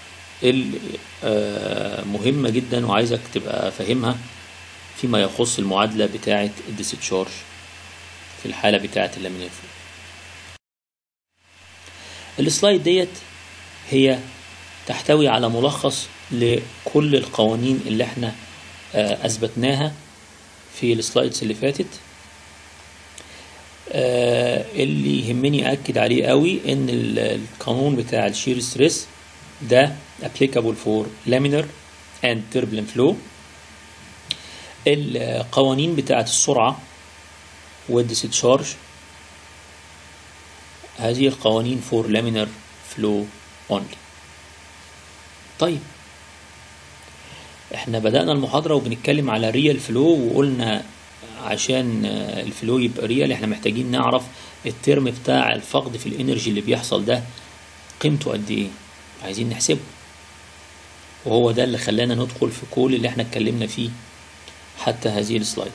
المهمة جدا وعايزك تبقى فاهمها فيما يخص المعادلة بتاعة الديستشارج في الحالة بتاعة اللامينير فلو السلايد ديت هي تحتوي على ملخص لكل القوانين اللي احنا اثبتناها في السلايدز اللي فاتت اللي يهمني اكد عليه قوي ان القانون بتاع الشير ستريس ده applicable for laminar and turbulent flow القوانين بتاعة السرعة والديستشارج هذه القوانين for laminar flow only طيب احنا بدأنا المحاضرة وبنتكلم على ريال فلو وقلنا عشان الفلو يبقى ريال احنا محتاجين نعرف الترم بتاع الفقد في الانرجي اللي بيحصل ده قيمته قد ايه عايزين نحسبه وهو ده اللي خلانا ندخل في كل اللي احنا اتكلمنا فيه حتى هذه السلايد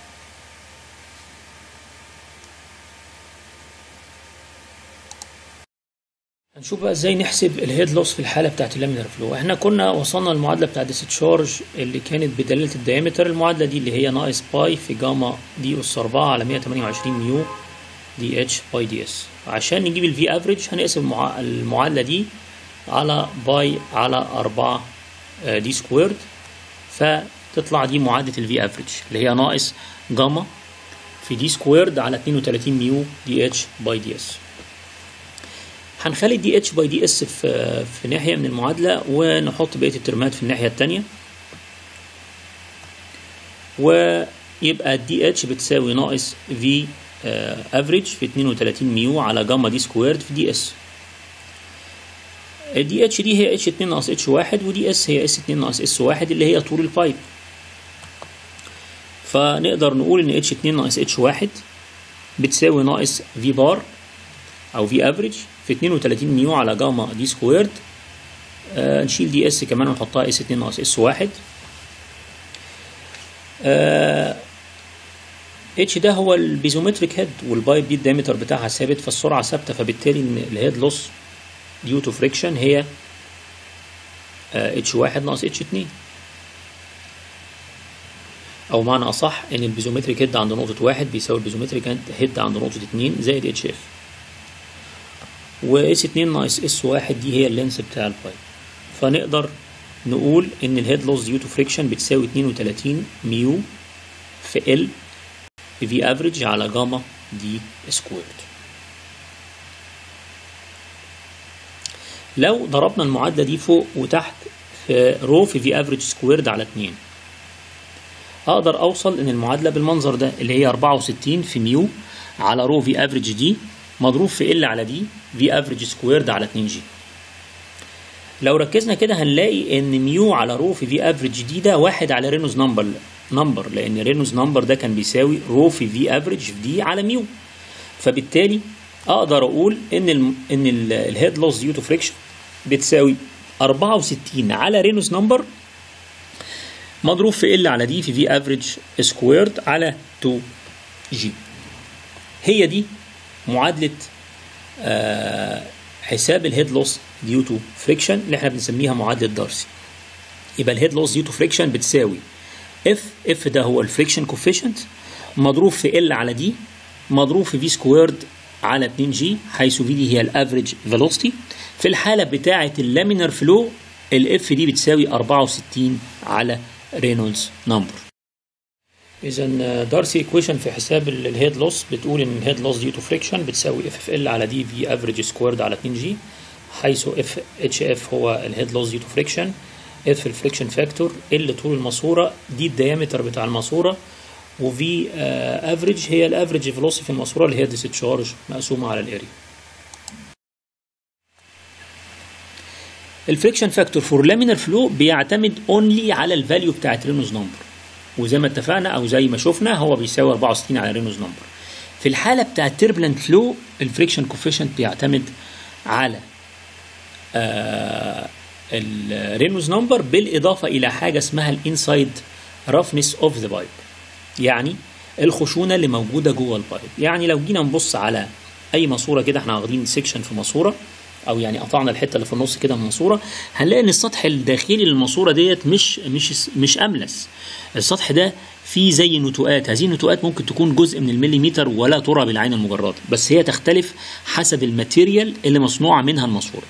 هنشوف بقى ازاي نحسب الهيد لوس في الحاله بتاعت اللامينر فلو احنا كنا وصلنا المعادله بتاعت الديستشارج اللي كانت بدلاله الديامتر المعادله دي اللي هي ناقص باي في جاما دي اس 4 على 128 ميو دي اتش باي دي اس عشان نجيب الفي افريج هنقسم المعادله دي على باي على 4 دي سكويرد فتطلع دي معادله الفي افريج اللي هي ناقص جاما في دي سكويرد على 32 ميو دي اتش باي دي اس هنخلي دي اتش باي دي اس في في ناحيه من المعادله ونحط بقيه الترمات في الناحيه الثانيه ويبقى الدي اتش بتساوي ناقص في افريج في 32 ميو على جاما دي سكويرد في دي اس الدي اتش دي هي اتش 2 ناقص اتش 1 ودي اس هي اس 2 ناقص اس 1 اللي هي طول البايب فنقدر نقول ان اتش 2 ناقص اتش 1 بتساوي ناقص في بار او في افريج في 32 ميو على جاما دي سكويرد آه نشيل دي اس كمان ونحطها اس 2 ناقص اس 1 آه اتش ده هو البيزومتريك هيد والبايب دي الدايمتر بتاعها ثابت فالسرعه ثابته فبالتالي ان الهيد لوس ديو تو فريكشن هي اتش 1 ناقص اتش 2 او معنى اصح ان البيزومتريك هيد عند نقطه 1 بيساوي البيزومتريك هيد عند نقطه 2 زائد اتش اف واس 2 ناقص اس 1 دي هي اللينس بتاع البايب فنقدر نقول ان الهيد لوس ديو تو فريكشن بتساوي 32 ميو في ال في افريج على جاما دي سكويرد لو ضربنا المعادلة دي فوق وتحت في رو في في افريج سكويرد على 2 اقدر اوصل ان المعادلة بالمنظر ده اللي هي 64 في ميو على رو في افريج دي مضروب في ال على دي في افريج سكويرد على 2 جي لو ركزنا كده هنلاقي ان ميو على رو في في افريج دي ده واحد على رينوز نمبر نمبر لان رينوز نمبر ده كان بيساوي رو في في افريج في دي على ميو فبالتالي اقدر اقول ان ال ان الهيد لوس ديو تو فريكشن بتساوي 64 على رينوز نمبر مضروب في ال على دي في في افريج سكويرد على 2 جي هي دي معادله آه حساب الهيد لوس ديو تو فريكشن اللي احنا بنسميها معادله دارسي يبقى الهيد لوس ديو تو فريكشن بتساوي اف اف ده هو الفريكشن كوفيشنت مضروب في ال على دي مضروب في في سكويرد على 2 جي حيث في دي هي الافريج فيلوسيتي في الحاله بتاعه اللامينر فلو الاف دي بتساوي 64 على رينولدز نمبر اذا دارسي ايكويشن في حساب الهيد لوس بتقول ان الهيد لوس دي تو فريكشن بتساوي اف اف ال على دي في افريج سكويرد على 2 جي حيث اف اتش اف هو الهيد لوس دي تو فريكشن اف الفريكشن فاكتور ال طول الماسوره دي الديامتر بتاع الماسوره وفي افريج هي الافريج فيلوسيتي في الماسوره اللي هي ديسشارج مقسومه على الاريا الفريكشن فاكتور فور لامينر فلو بيعتمد اونلي على الفاليو بتاعت رينوز نمبر وزي ما اتفقنا او زي ما شفنا هو بيساوي 64 على رينوز نمبر في الحاله بتاعت تيربلنت فلو الفريكشن كوفيشنت بيعتمد على آه الرينوز نمبر بالاضافه الى حاجه اسمها الانسايد رفنس اوف ذا بايب يعني الخشونه اللي موجوده جوه البايب يعني لو جينا نبص على اي ماسوره كده احنا واخدين سيكشن في ماسوره او يعني قطعنا الحته اللي في النص كده من الماسوره هنلاقي ان السطح الداخلي للماسوره ديت مش مش مش املس السطح ده فيه زي نتوءات هذه النتوءات ممكن تكون جزء من المليمتر ولا ترى بالعين المجرده بس هي تختلف حسب الماتيريال اللي مصنوعه منها الماسوره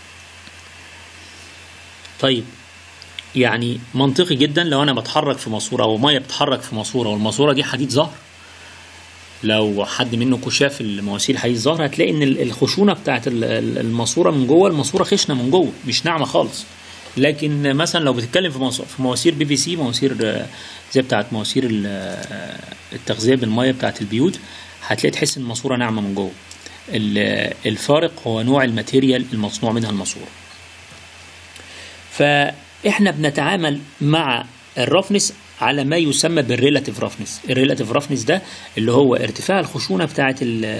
طيب يعني منطقي جدا لو انا بتحرك في ماسوره او ميه بتتحرك في ماسوره والماسوره دي حديد زهر لو حد منكم شاف المواسير حديد زهر هتلاقي ان الخشونه بتاعت الماسوره من جوه الماسوره خشنه من جوه مش ناعمه خالص لكن مثلا لو بتتكلم في في مواسير بي في سي مواسير زي بتاعت مواسير التغذيه بالميه بتاعت البيوت هتلاقي تحس ان الماسوره ناعمه من جوه الفارق هو نوع الماتيريال المصنوع منها الماسوره فاحنا بنتعامل مع الرفنس على ما يسمى بالريلاتيف رفنس الريلاتيف رفنس ده اللي هو ارتفاع الخشونه بتاعه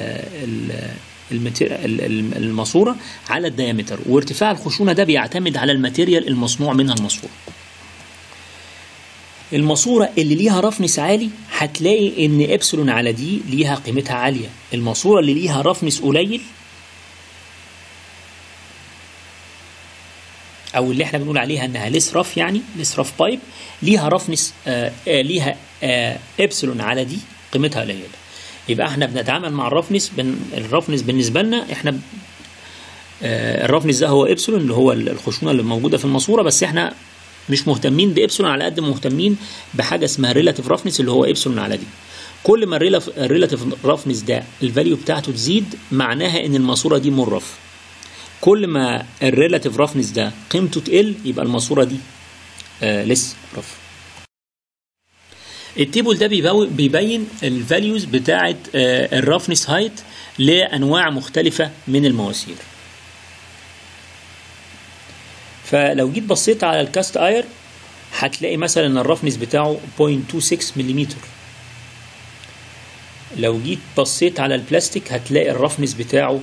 الماسوره على الديامتر وارتفاع الخشونه ده بيعتمد على الماتيريال المصنوع منها الماسوره الماسوره اللي ليها رفنس عالي هتلاقي ان ابسلون على دي ليها قيمتها عاليه الماسوره اللي ليها رفنس قليل او اللي احنا بنقول عليها انها ليس رف يعني ليس رف بايب ليها رفنس آه آه ليها آه ابسلون على دي قيمتها قليله يبقى احنا بنتعامل مع الرفنس بن الرفنس بالنسبه لنا احنا آه الرفنس ده هو ابسلون اللي هو الخشونه اللي موجوده في الماسوره بس احنا مش مهتمين بابسلون على قد ما مهتمين بحاجه اسمها ريلاتيف رفنس اللي هو ابسلون على دي كل ما الريلاتيف رفنس ده الفاليو بتاعته تزيد معناها ان الماسوره دي مرف كل ما الريلاتيف رفنس ده قيمته تقل يبقى الماسوره دي آه لسه رف التيبل ده بيبين الفاليوز بتاعه آه الرفنس هايت لانواع مختلفه من المواسير فلو جيت بصيت على الكاست اير هتلاقي مثلا ان الرفنس بتاعه 0.26 ملم لو جيت بصيت على البلاستيك هتلاقي الرفنس بتاعه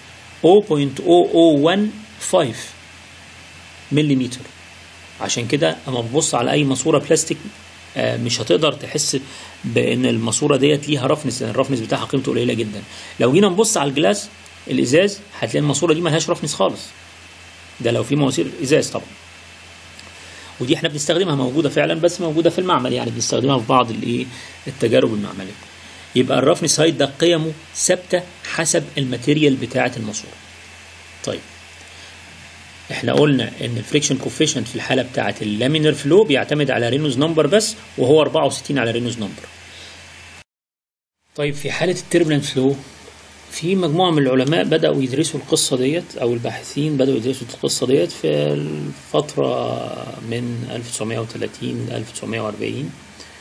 0.0015 ملم عشان كده اما تبص على اي ماسوره بلاستيك مش هتقدر تحس بان الماسوره ديت ليها رفنس لان الرفنس بتاعها قيمته قليله جدا لو جينا نبص على الجلاس الازاز هتلاقي الماسوره دي ملهاش رفنس خالص ده لو في مواسير ازاز طبعا ودي احنا بنستخدمها موجوده فعلا بس موجوده في المعمل يعني بنستخدمها في بعض الايه التجارب المعمليه يبقى الرفنس هايت ده قيمه ثابته حسب الماتيريال بتاعه الماسوره طيب احنا قلنا ان الفريكشن كوفيشنت في الحاله بتاعه اللامينر فلو بيعتمد على رينوز نمبر بس وهو 64 على رينوز نمبر طيب في حاله التربلنت فلو في مجموعه من العلماء بداوا يدرسوا القصه ديت او الباحثين بداوا يدرسوا القصه ديت في الفتره من 1930 ل 1940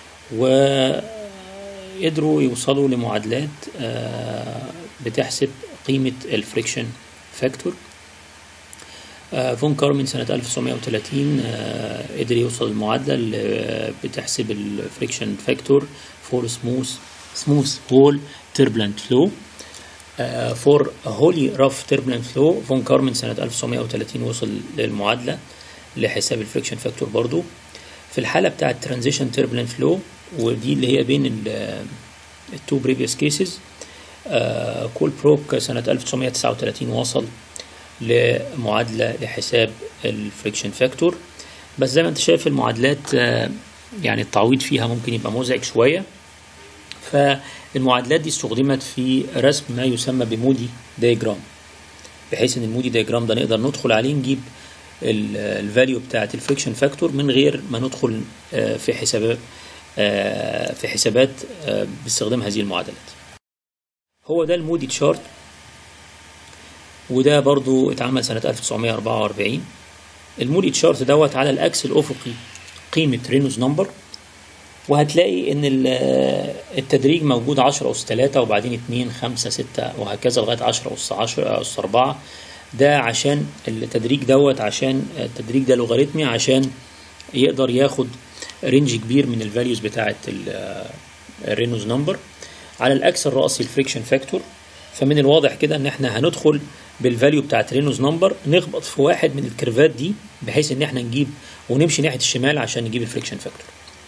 وقدروا يوصلوا لمعادلات بتحسب قيمه الفريكشن فاكتور فون كارمن سنة 1930 قدر يوصل المعادلة اللي بتحسب الفريكشن فاكتور فور سموث سموث وول تربلنت فلو فور هولي راف تربلنت فلو فون كارمن سنة 1930 وصل للمعادلة لحساب الفريكشن فاكتور برضو في الحالة بتاعة ترانزيشن تربلنت فلو ودي اللي هي بين التو بريفيوس كيسز كول بروك سنة 1939 وصل لمعادلة لحساب الفريكشن فاكتور بس زي ما انت شايف المعادلات يعني التعويض فيها ممكن يبقى مزعج شوية فالمعادلات دي استخدمت في رسم ما يسمى بمودي دايجرام بحيث ان المودي دايجرام ده نقدر ندخل عليه نجيب الفاليو بتاعه الفريكشن فاكتور من غير ما ندخل آه، في حسابات آه، في حسابات آه، باستخدام هذه المعادلات هو ده المودي تشارت وده برضو اتعمل سنة 1944 المودي تشارت دوت على الاكس الافقي قيمة رينوز نمبر وهتلاقي ان ال- التدريج موجود 10 اس 3 وبعدين 2 5 6 وهكذا لغايه 10 اس 10 اس 4 ده عشان التدريج دوت عشان التدريج ده لوغاريتمي عشان يقدر ياخد رينج كبير من الفاليوز بتاعه الرينوز نمبر على الاكس الرأسي الفريكشن فاكتور فمن الواضح كده ان احنا هندخل بالفاليو بتاعت رينوز نمبر نخبط في واحد من الكيرفات دي بحيث ان احنا نجيب ونمشي ناحيه الشمال عشان نجيب الفريكشن فاكتور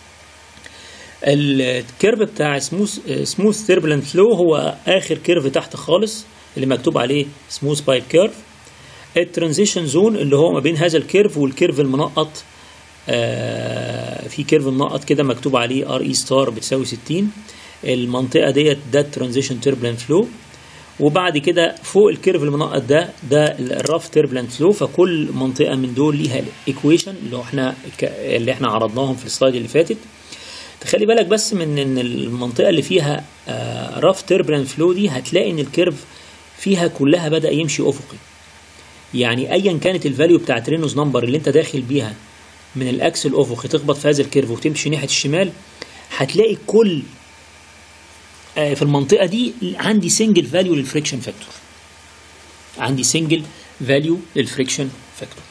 الكيرف بتاع سموث سموث تيربلنت فلو هو اخر كيرف تحت خالص اللي مكتوب عليه سموث بايب كيرف الترانزيشن زون اللي هو ما بين هذا الكيرف والكيرف المنقط آه في كيرف منقط كده مكتوب عليه ار اي ستار بتساوي 60 المنطقه ديت ده الترانزيشن تيربلنت فلو وبعد كده فوق الكيرف المنقط ده ده الراف تيربلنت فلو فكل منطقه من دول ليها الايكويشن اللي احنا اللي احنا عرضناهم في السلايد اللي فاتت تخلي بالك بس من ان المنطقه اللي فيها راف تيربلنت فلو دي هتلاقي ان الكيرف فيها كلها بدا يمشي افقي يعني ايا كانت الفاليو بتاعت رينوز نمبر اللي انت داخل بيها من الاكس الافقي تخبط في هذا الكيرف وتمشي ناحيه الشمال هتلاقي كل آه، في المنطقه دي عندي سنجل فاليو للفريكشن فاكتور عندي سنجل فاليو للفريكشن فاكتور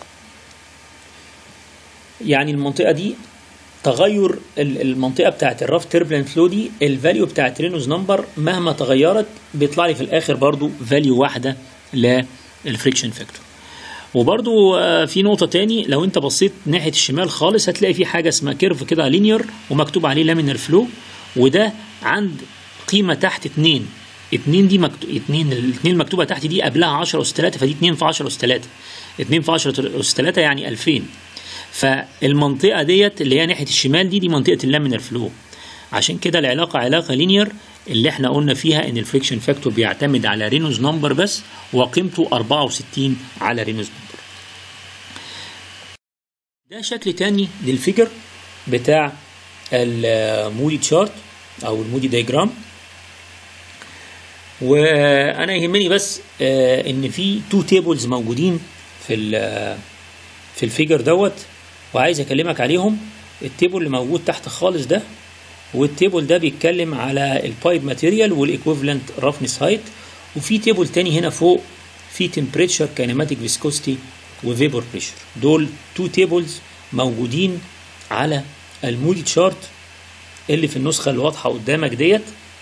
يعني المنطقه دي تغير ال- المنطقه بتاعت الراف تيربلنت فلو دي الفاليو بتاعت رينوز نمبر مهما تغيرت بيطلع لي في الاخر برضو فاليو واحده للفريكشن فاكتور وبرضو آه، في نقطة تاني لو انت بصيت ناحية الشمال خالص هتلاقي في حاجة اسمها كيرف كده لينير ومكتوب عليه لامينر فلو وده عند قيمة تحت 2 2 دي مكتوب 2 الاثنين المكتوبة تحت دي قبلها 10 أس 3 فدي 2 في 10 أس 3 2 في 10 أس 3 يعني 2000 فالمنطقة ديت اللي هي ناحية الشمال دي دي منطقة اللامينر فلو عشان كده العلاقة علاقة لينير اللي احنا قلنا فيها ان الفريكشن فاكتور بيعتمد على رينوز نمبر بس وقيمته 64 على رينوز نمبر ده شكل تاني للفيجر بتاع المودي تشارت او المودي دايجرام وانا يهمني بس آه، ان في تو تيبلز موجودين في ال- في الفيجر دوت وعايز اكلمك عليهم التيبل اللي موجود تحت خالص ده والتيبل ده بيتكلم على البايب ماتيريال والايكويفالنت رفنس هايت وفي تيبل تاني هنا فوق في تمبريتشر كاينماتيك فيسكوستي وفيبر بريشر دول تو تيبلز موجودين على المودي تشارت اللي في النسخه اللي واضحه قدامك ديت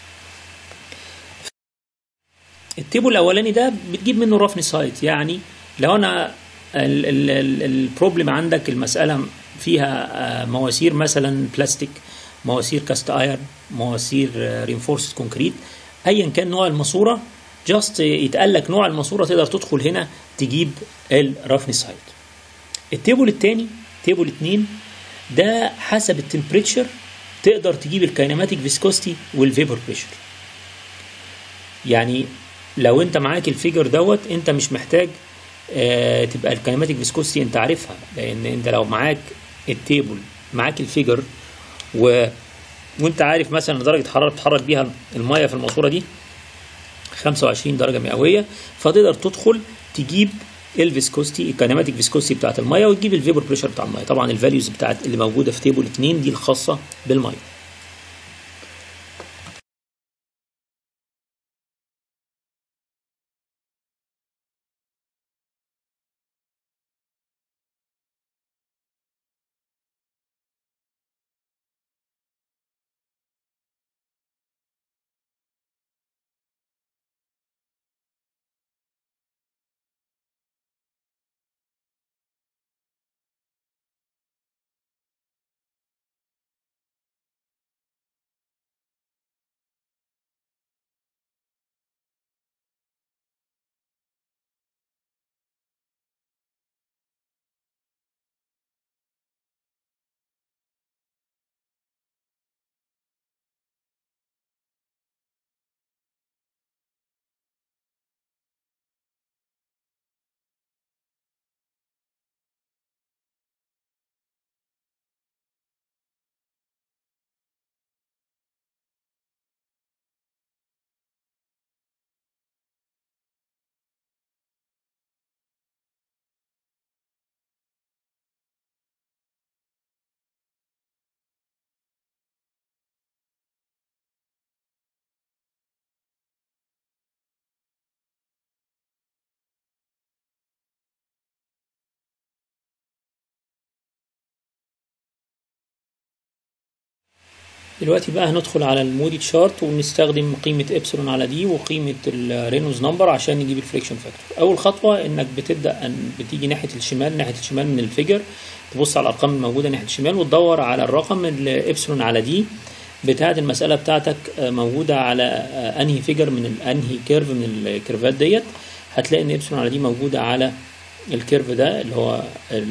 التيبل الاولاني ده بتجيب منه رفنس هايت يعني لو انا البروبلم عندك المساله فيها آه، مواسير مثلا بلاستيك مواسير كاست ايرن مواسير رينفورسد كونكريت ايا كان نوع الماسوره جاست يتقال لك نوع الماسوره تقدر تدخل هنا تجيب الرفنس هايت التيبل الثاني تيبل 2 ده حسب التمبريتشر تقدر تجيب الكاينماتيك فيسكوستي والفيبر بريشر يعني لو انت معاك الفيجر دوت انت مش محتاج آه تبقى الكاينماتيك فيسكوستي انت عارفها لان انت لو معاك التيبل معاك الفيجر و وانت عارف مثلا درجه حراره بتحرك بيها الميه في الماسوره دي 25 درجه مئويه فتقدر تدخل تجيب الفيسكوستي الكاينماتيك فيسكوستي بتاعت الميه وتجيب الفيبر بريشر بتاع الميه طبعا الفاليوز بتاعت اللي موجوده في تيبل 2 دي الخاصه بالميه دلوقتي بقى هندخل على المودي تشارت ونستخدم قيمة ابسلون على دي وقيمة الرينولدز نمبر عشان نجيب الفريكشن فاكتور أول خطوة إنك بتبدأ أن بتيجي ناحية الشمال ناحية الشمال من الفيجر تبص على الأرقام الموجودة ناحية الشمال وتدور على الرقم الابسلون على دي بتاعة المسألة بتاعتك موجودة على أنهي فيجر من أنهي كيرف من الكيرفات ديت هتلاقي إن ابسلون على دي موجودة على الكيرف ده اللي هو ال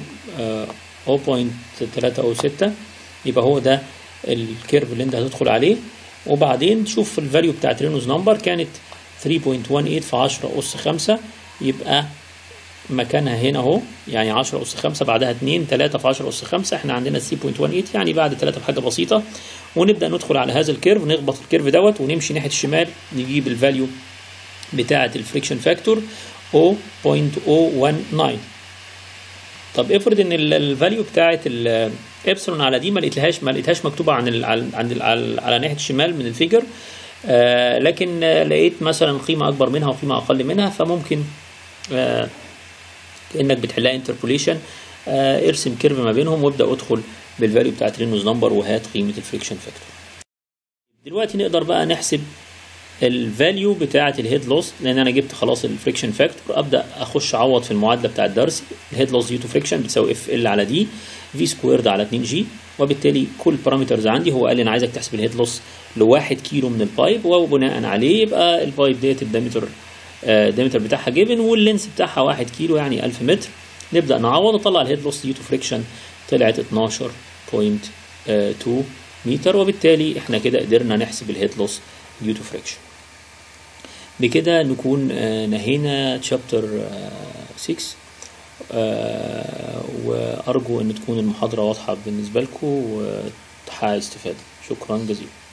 0.306 يبقى هو ده الكيرف اللي انت هتدخل عليه وبعدين تشوف الفاليو بتاعت رينوز نمبر كانت 3.18 في 10 أس 5 يبقى مكانها هنا اهو يعني 10 أس 5 بعدها 2 3 في 10 أس 5 احنا عندنا 3.18 يعني بعد 3 بحاجة بسيطة ونبدأ ندخل على هذا الكيرف نخبط الكيرف دوت ونمشي ناحية الشمال نجيب الفاليو بتاعة الفريكشن فاكتور 0.019 طب افرض ان الفاليو بتاعه الابسلون على دي ما لقيتلهاش ما لقيتهاش مكتوبه عن ال عند ال على, على ناحيه الشمال من الفيجر آه لكن آه لقيت مثلا قيمه اكبر منها وقيمه اقل منها فممكن آه كانك بتحلها انتربوليشن آه ارسم كيرف ما بينهم وابدا ادخل بالفاليو بتاعت رينوز نمبر وهات قيمه الفريكشن فاكتور دلوقتي نقدر بقى نحسب الفاليو بتاعه الهيد لوس لان انا جبت خلاص الفريكشن فاكتور ابدا اخش اعوض في المعادله بتاعه دارسي الهيد لوس ديو تو فريكشن بتساوي اف ال على دي في سكويرد على 2 جي وبالتالي كل بارامترز عندي هو قال لي انا عايزك تحسب الهيد لوس لواحد كيلو من البايب وبناء عليه يبقى البايب ديت الدايمتر الدايمتر بتاعها جيفن واللينس بتاعها 1 كيلو يعني 1000 متر نبدا نعوض اطلع الهيد لوس ديو تو فريكشن طلعت 12.2 متر وبالتالي احنا كده قدرنا نحسب الهيد لوس ديو تو فريكشن بكده نكون نهينا تشابتر 6 وأرجو أن تكون المحاضرة واضحة بالنسبة لكم وتحقق استفادة شكرا جزيلا